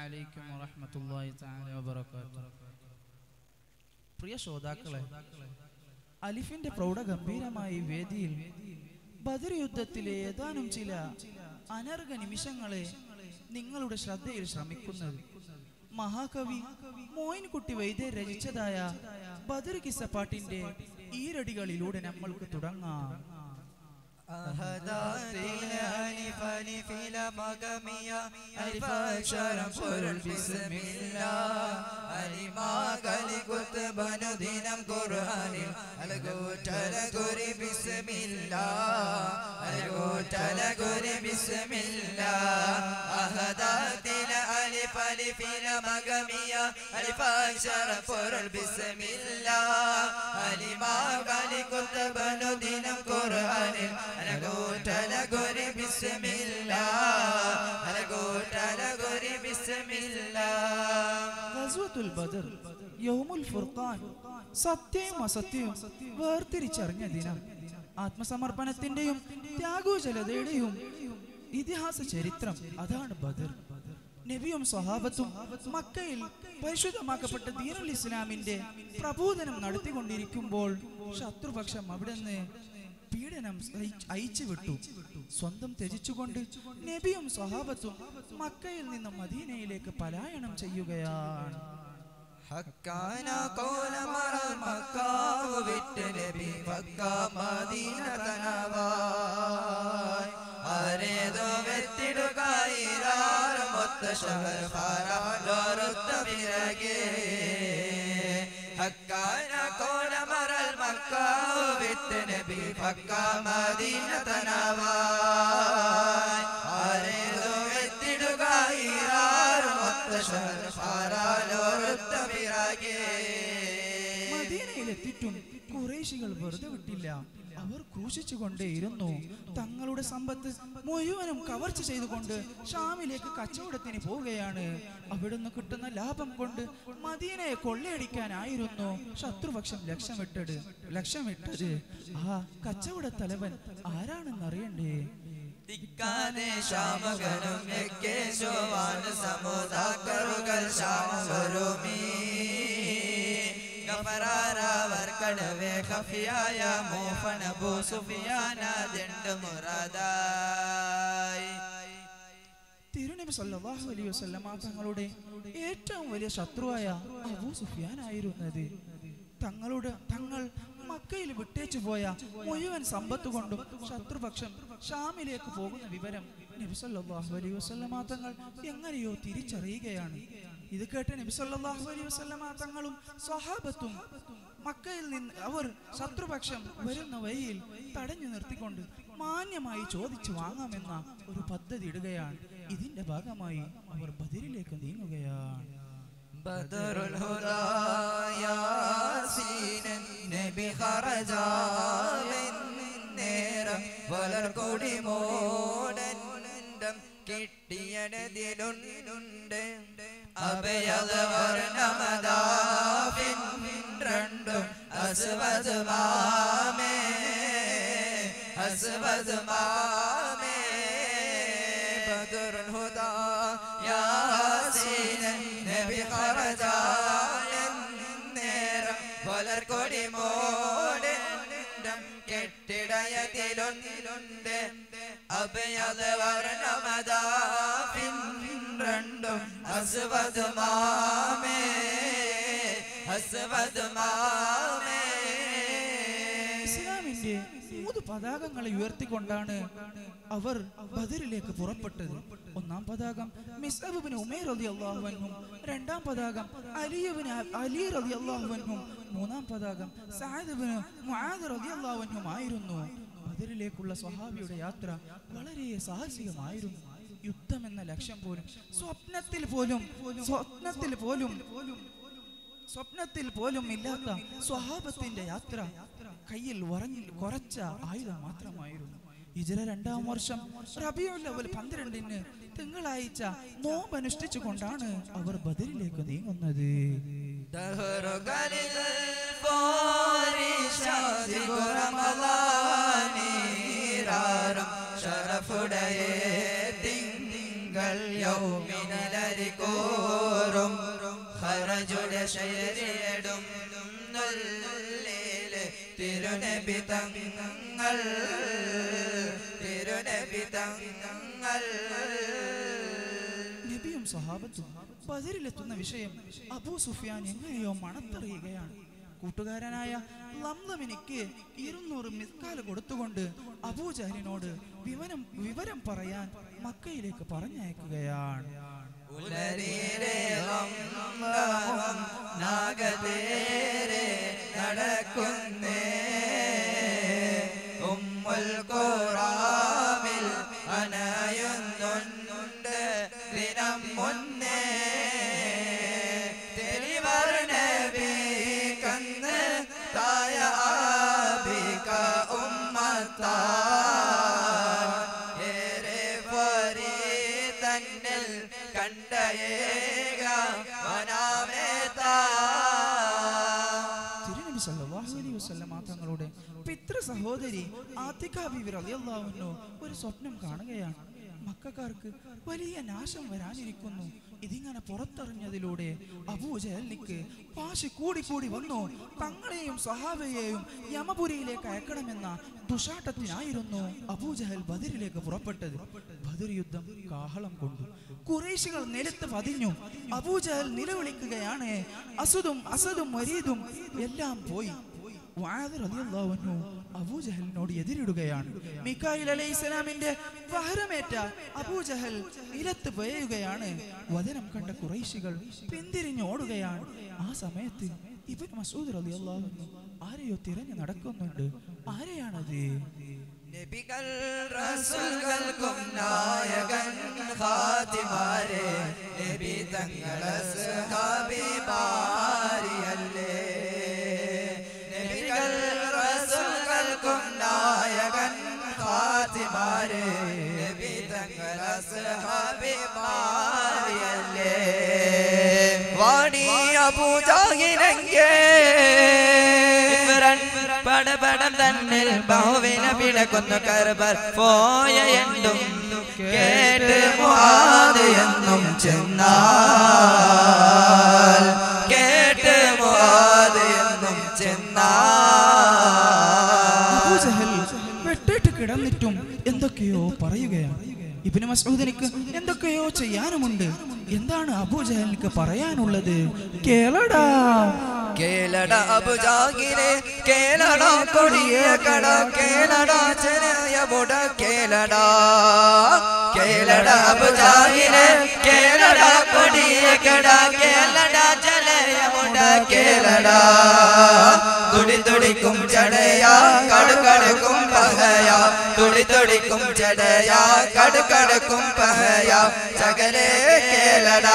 عليكم ورحمة الله تعالى وبركاته പ്രിയ ശ്രോതാക്കളെ അലിഫിന്റെ പ്രൗഢഗംഭീരമായ ഈ വേദിയിൽ ബദർ യുദ്ധത്തിലെ ഏതാനും ചില അനർഘ നിമിഷങ്ങളെ നിങ്ങളുടെ ശ്രദ്ധയിൽ ശ്രമിക്കുന്നത് മഹാകവി മോയിൻകുട്ടി വൈദ്യർ രചിച്ചതായ ബദർ കിസ്സപ്പാട്ടിന്റെ ഈരടികളിലൂടെ നമ്മൾക്ക് തുടങ്ങാം അഹദാത്തിലെ അലിഫ് അലിഫില മകമിയ അലിഫ അക്ഷരം പൊരുൾ ബിസ്മില്ല അലിമാകലി കുത്തുബനു ദിനം ഖുർആനിൽ അലകൂറ്റല ഗുരി ബിസ്മില്ല അലകൂറ്റല ഗുരി ബിസ്മില്ല അഹദാത്തിലെ അലിഫ് അലിഫില മകമിയ അലിഫ അക്ഷരം പൊരുൾ ബിസ്മില്ല അലിമാകലി കുത്തുബനു ദിനം ഖുർആനിൽ അലകൂറ്റല ഗുരി ബിസ്മില്ല അലകൂറ്റല ഗുരി ബിസ്മില്ല ഗസ്വത്തുൽ ബദർ യൗമുൽ ഫുർഖാൻ സത്യവും അസത്യവും വേർതിരിച്ചറിഞ്ഞ ദിനം ആത്മസമർപ്പണത്തിന്റെയും ത്യാഗോജലതയുടെയും ഇതിഹാസ ചരിത്രം അതാണ് ബദർ നബിയും സ്വഹാബത്തും മക്കയിൽ പരിശുദ്ധമാക്കപ്പെട്ട ദീനുൽ ഇസ്ലാമിന്റെ പ്രബോധനം നടത്തിക്കൊണ്ടിരിക്കുമ്പോൾ ശത്രുപക്ഷം അവിടുന്ന് പീഡനം സഹിച്ച് അയച്ചു വിട്ടു സ്വന്തം ത്യജിച്ചുകൊണ്ട് നബിയും സ്വഹാബത്തും മക്കയിൽ നിന്നും മദീനയിലേക്ക് പലായനം ചെയ്യുകയാണ് ഹക്കാന കോല മറ മക്കാവ് വിട്ട് നബി മക്ക മദീന തനവായ് ആരേതോ വെത്തിടുകായിരാറ് മൊത്ത ശഹർ ഫാരോരുത്ത പിറകെ ഹക്കാന കോല മറൽ മക്കാവ് വിട്ട് നബി മക്ക മദീന തനവായ് ആരേതോ വെത്തിടുകായിരാറ് മൊത്ത ശഹർ ഫാരോരുത്ത പിറകെ മദീനയിലെത്തിയിട്ടും കുറേശികൾ വെറുതെ വിട്ടില്ല അവർ ക്രൂശിച്ചുകൊണ്ടേയിരുന്നു തങ്ങളുടെ സമ്പത്ത് മുഴുവനും കവർച്ച ചെയ്തുകൊണ്ട് ഷാമിലേക്ക് കച്ചവടത്തിന് പോവുകയാണ് അവിടുന്ന് കിട്ടുന്ന ലാഭം കൊണ്ട് മദീനയെ കൊള്ളയടിക്കാനായിരുന്നു ശത്രുപക്ഷം ലക്ഷ്യമിട്ടത് ലക്ഷ്യമിട്ടത് ആ കച്ചവട തലവൻ ആരാണെന്നറിയണ്ടേ ദിക്കാനെ ശ്യാമകനും യജ്ഞേശോവാൻ സമുദാക്കറുകൾ ശ്യാമസ്വരൂപി ഗഫറാരാവർ കടവേ ഖഫിയായ മോഫന ഭൂസുഫിയാന ദണ്ട് മുറാദായി തിരുനബി സല്ലല്ലാഹു അലൈഹി വസല്ലമ തങ്ങളുടെ ഏറ്റവും വലിയ ശത്രുവായ അബൂ സുഫിയാൻ ആയിരുന്നത് തങ്ങളുടെ തങ്ങൾ മക്കയിൽ വിട്ടേച്ചു പോയ മുഴുവൻ സമ്പത്ത് കൊണ്ടും ശത്രുപക്ഷം ഷാമിലേക്ക് പോകുന്ന വിവരം നബി സല്ലല്ലാഹു അലൈഹി വസല്ലമ തങ്ങൾ എങ്ങനെയോ തിരിച്ചറിയുകയാണ് ഇത് കേട്ട് നബി സല്ലല്ലാഹു അലൈഹി വസല്ലമ തങ്ങളും സ്വഹാബത്തും മക്കയിൽ നിന്ന് അവർ ശത്രുപക്ഷം വരുന്ന വഴിയിൽ തടഞ്ഞു നിർത്തിക്കൊണ്ട് മാന്യമായി ചോദിച്ചു വാങ്ങാമെന്ന ഒരു പദ്ധതി ഇടുകയാണ് ഇതിന്റെ ഭാഗമായി അവർ ബദിരിലേക്ക് നീങ്ങുകയാണ് بدر الهدى ياسين നബി ഖറജ നേരം വളർകൊടി മോടന്തം കിട്ടിയതിലുണ്ട് അഭയത വർണ്ണമതാഫിൻ രണ്ടും അസ്വദ് മാമേ അസ്വദ് മാമേ ബദറുൽ ഹുദാ യാസീനൻ നബി ഖറജായൻ നേരം വളർകൊടി മോടന്തം കെട്ടിടയതിലൊന്നിലുണ്ട് അഭയത വർണ്ണമതാഫിൻ രണ്ടും അസ്വദ് മാമേ അസ്വദ് മാമേ ഇസ്ലാമിന്റെ മൂന്ന് പതാകങ്ങളെ ഉയർത്തിക്കൊണ്ടാണ് അവർ ബദറിലേക്ക് പുറപ്പെട്ടത് ഒന്നാം പതാകം മിസ്അബിന് ഉമേർ റതി അള്ളാഹുവനും രണ്ടാം പതാകം അലിയബിന് അലി റതി അള്ളാഹുവനും മൂന്നാം പതാകം സാഹിബിന് മുആദ് റതി അള്ളാഹുവനും ആയിരുന്നു ബദറിലേക്കുള്ള സ്വഹാബിയുടെ യാത്ര വളരെ സാഹസികമായിരുന്നു യുദ്ധം എന്ന ലക്ഷ്യം പോലും സ്വപ്നത്തിൽ പോലും സ്വപ്നത്തിൽ പോലും സ്വപ്നത്തിൽ പോലും ഇല്ലാത്ത സ്വഹാബത്തിന്റെ യാത്ര കയ്യിൽ ഉറങ്ങി കുറച്ച ആയുധം മാത്രമായിരുന്നു ഇജറ രണ്ടാം വർഷം റബിയുൽ അവൽ പന്ത്രണ്ടിന് തിങ്കളാഴ്ച നോമ്പ് അനുഷ്ഠിച്ചുകൊണ്ടാണ് അവർ ബദരിലേക്ക് നീങ്ങുന്നത് ദഹറുകളിൽ പോരിശാദിഗുറമലാനീരാറും ഷറഫുടയെ തിങ്കൾ യൗമിനലരിക്കോറും ഹറജുടെ ശരീരടും നുള്ളില് തിരുനബി തങ്ങൾ തിരുനബി തങ്ങൾ നബിയും സഹാബത്തും ബദറിലെത്തുന്ന വിഷയം അബൂ സുഫിയാൻ എങ്ങനെയോ മണത്തറിയുകയാണ് കൂട്ടുകാരനായ ലംലമിനിക്ക് ഇരുന്നൂറ് മിസ്കാല് കൊടുത്തുകൊണ്ട് അബൂജഹലിനോട് വിവരം വിവരം പറയാൻ മക്കയിലേക്ക് പറഞ്ഞയക്കുകയാണ് ഉലരീരെ വമ്പവും നാഗതേരെ നടക്കുന്നേ ഉമ്മുൽ ഖുറാമിൽ അനയുന്നുണ്ട് ദിനം മുന്നേ തെളിവർണബി കന്ന് തായ ആബിക ഉമ്മത്താ ഏറെ പോരി തന്നിൽ കണ്ടയേക വനാമേതാ തിരുനബി സല്ലല്ലാഹു അലൈഹി വസല്ലമ തങ്ങളുടെ പിതൃ സഹോദരി ആത്തിക ബീവി റളിയല്ലാഹു അൻഹു ഒരു സ്വപ്നം കാണുകയാണ് മക്കാർക്ക് വലിയ നാശം വരാനിരിക്കുന്നു ഇതിങ്ങനെ പുറത്തറിഞ്ഞതിലൂടെ അബൂജഹലിക്ക് വാശി കൂടി കൂടി വന്നു തങ്ങളെയും സഹാബയെയും യമപുരിയിലേക്ക് അയക്കണമെന്ന ദുഷാട്ടത്തിനായിരുന്നു അബൂജഹൽ ബദറിലേക്ക് പുറപ്പെട്ടത് ബദർ യുദ്ധം കാഹളം കൊണ്ടു കുറേശികൾ നിലത്ത് പതിഞ്ഞു അബൂജഹൽ നിലവിളിക്കുകയാണ് അസുദും അസദും വരീദും എല്ലാം പോയി മുആദ് റളിയല്ലാഹു അൻഹു അബൂജഹലിനോട് എതിരിടുകയാണ് മിക്കായിൽ അലൈഹിസ്സലാമിന്റെ വഹരമേറ്റ അബൂജഹൽ നിലത്ത് പെയ്യുകയാണ് വചനം കണ്ട കുറൈശികൾ പിന്തിരിഞ്ഞ് ഓടുകയാണ് ആ സമയത്ത് ഇബ്നു മസൂദ് റളിയല്ലാഹു അൻഹു ആരെയോ തിരഞ്ഞു നടക്കുന്നുണ്ട് ആരെയാണത് നബികൾ റസൂലുകൾക്കും നായകൻ ഖാതിമാരെ നബി തങ്ങളെ സഹാബിമാരിയല്ലേ നബികൾ റസൂലുകൾക്കും നായകൻ ഖാതിമാരെ നബി തങ്ങളെ സഹാബിമാരിയല്ലേ വാണി അബൂജാഹിരങ്കേ പടപടം തന്നിൽ ബഹുവിന പിടക്കുന്നു കർബർ പോയ എന്നും കേട്ട് മുഹാദ് എന്നും ചെന്നാൽ കേട്ട് മുഹാദ് എന്നും ചെന്നാൽ അബൂജഹൽ വെട്ടേറ്റ് കിടന്നിട്ടും എന്തൊക്കെയോ പറയുകയാണ് ഇബ്നു മസ്ഊദിനിക്ക് എന്തൊക്കെയോ ചെയ്യാനുമുണ്ട് എന്താണ് അബൂജഹലിക്ക് പറയാനുള്ളത് കേളടാ കേളട അബുജാഗിരെ കേളട കൊടിയ കട കേളട ചെറിയ മുട കേളട കേളട അബുജാഗിരെ കേളട കൊടിയ കട കേളട ചെറിയ മുട കേളട തുടി തുടിക്കും ചടയാ കടുകടുക്കും പഹയ തുടി തുടിക്കും ചടയാ കടുകടുക്കും പഹയ ചകലേ കേളട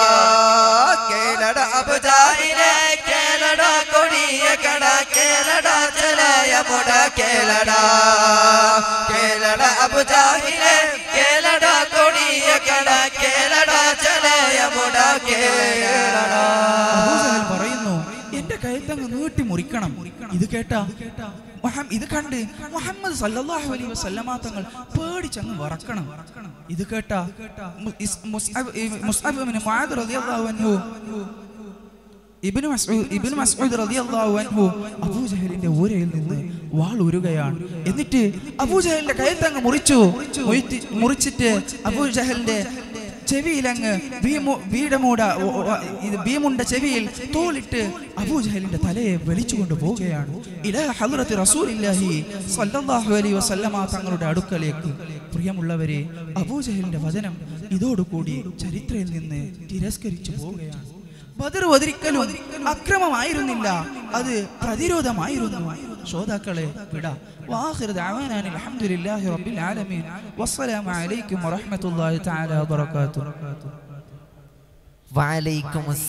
കേളട അബുജാഹിരെ കേളട കൊടിയ കട കേളട ചലയ മുട കേളട കേളട അബുജാഹിരെ കേളട കൊടിയ കട കേളട ചലയ മുട കേളട അബൂജഹൽ പറയുന്നു എന്റെ കഴുത്തങ്ങ് നീട്ടി മുറിക്കണം ഇത് കേട്ട മുഹം- ഇത് കണ്ട് മുഹമ്മദ് സല്ലല്ലാഹു അലൈഹി വസല്ലമ തങ്ങൾ പേടിച്ചങ്ങ് വറക്കണം ഇത് കേട്ട മു- ഇസ്- മുസ്അബ് ഇ- മുസ്അബ് ഇബ്നു മുആദ് റളിയല്ലാഹു അൻഹു ഇബ്നു മസ്ഊദ് ഇബ്നു മസ്ഊദ് റളിയല്ലാഹു അൻഹു അബൂജഹലിന്റെ ഊരയിൽ നിന്ന് വാൾ ഉരുകയാണ് എന്നിട്ട് അബൂജഹലിന്റെ കഴുത്തങ്ങ് മുറിച്ചു മുറിച്ച്- മുറിച്ചിട്ട് അബൂജഹലിന്റെ ചെവിയിലങ്ങ് ഭീമു- വീടമൂട ഓ- ഓ- ഇത് ഭീമുണ്ട ചെവിയിൽ തോളിട്ട് അബൂജഹലിന്റെ തലയെ വലിച്ചുകൊണ്ട് പോവുകയാണ് ഇലാ ഹദ്റത്തി റസൂലില്ലാഹി സ്വല്ലല്ലാഹു അലൈഹി വസല്ലമ തങ്ങളുടെ അടുക്കലേക്ക് പ്രിയമുള്ളവരെ അബൂജഹലിന്റെ വചനം ഇതോടുകൂടി ചരിത്രയിൽ നിന്ന് തിരസ്കരിച്ചു പോവുകയാണ് ബദർ ഒരിക്കലും അക്രമമായിരുന്നില്ല അത് പ്രതിരോധമായിരുന്നു ശ്രോതാക്കളെ വിട വാഹിർ ദഅവാനാ അൽഹംദുലില്ലാഹി റബ്ബിൽ ആലമീൻ വസ്സലാമു അലൈക്കും വറഹ്മത്തുള്ളാഹി തആല വബറകാതുഹു വഅലൈക്കും